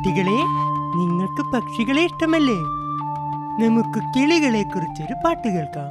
കുട്ടികളെ നിങ്ങൾക്ക് പക്ഷികളെ ഇഷ്ടമല്ലേ നമുക്ക് കിളികളെ കുറിച്ചൊരു പാട്ട് കേൾക്കാം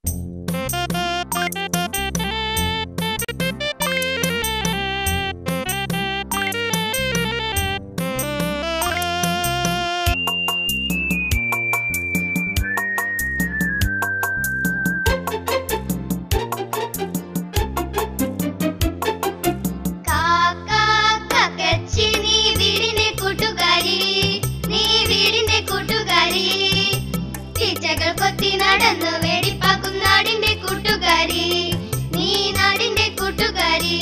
കാക്കാ കക്കച്ചി നീ വീടിന്റെ കൂട്ടുകാരി നീ വീടിന്റെ കൂട്ടുകാരി ടീച്ചകൾ കൊത്തി നടന്നു വേടിപ്പാക്കും നാടിന്റെ കൂട്ടുകാരി നീ നാടിന്റെ കൂട്ടുകാരി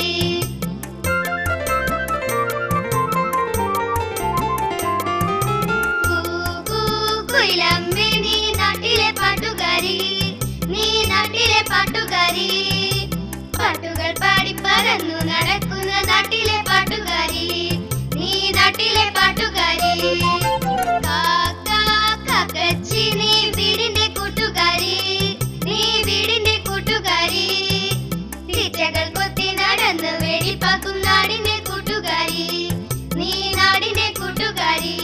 കൂ, കൂ, കുയിലമ്മേ നീ നാട്ടിലെ പാട്ടുകാരി നീ നാട്ടിലെ പാട്ടുകാരി പാട്ടുകൾ പാടി പറന്നു നടക്കുന്ന നാട്ടിലെ പാട്ടുകാരി നീ നാട്ടിലെ പാട്ടുകാരി കാക്കാ, കാക്കച്ചി നീ വീടിന്റെ കൂട്ടുകാരി നീ വീടിന്റെ കൂട്ടുകാരി ടീച്ചകൾ കൊത്തി നടന്ന് വെടിപ്പാക്കും നാടിന്റെ കൂട്ടുകാരി നീ നാടിന്റെ കൂട്ടുകാരി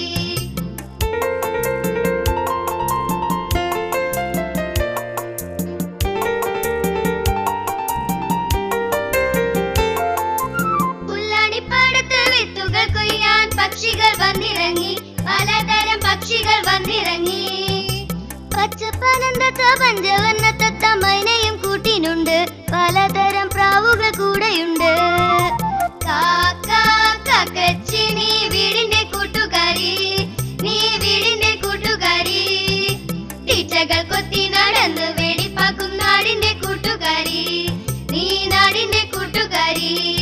പുല്ലാണിപ്പാടത്ത് വിത്തുകൾ കൊയ്യാൻ പക്ഷികൾ വന്നിറങ്ങി പലതരം പക്ഷികൾ വന്നിറങ്ങി പച്ചപ്പനന്തത്ത പഞ്ചവർണ്ണത്തത്ത മൈനയും കൂട്ടിനുണ്ട് പലതരം പ്രാവുകൾ കൂടെയുണ്ട് കാക്കാ, കാക്കച്ചി നീ വീടിന്റെ കൂട്ടുകാരി നീ വീടിന്റെ കൂട്ടുകാരി ടീച്ചകൾ കൊത്തി നടന്ന് വെടിപ്പാക്കും നാടിന്റെ കൂട്ടുകാരി നീ നാടിന്റെ കൂട്ടുകാരി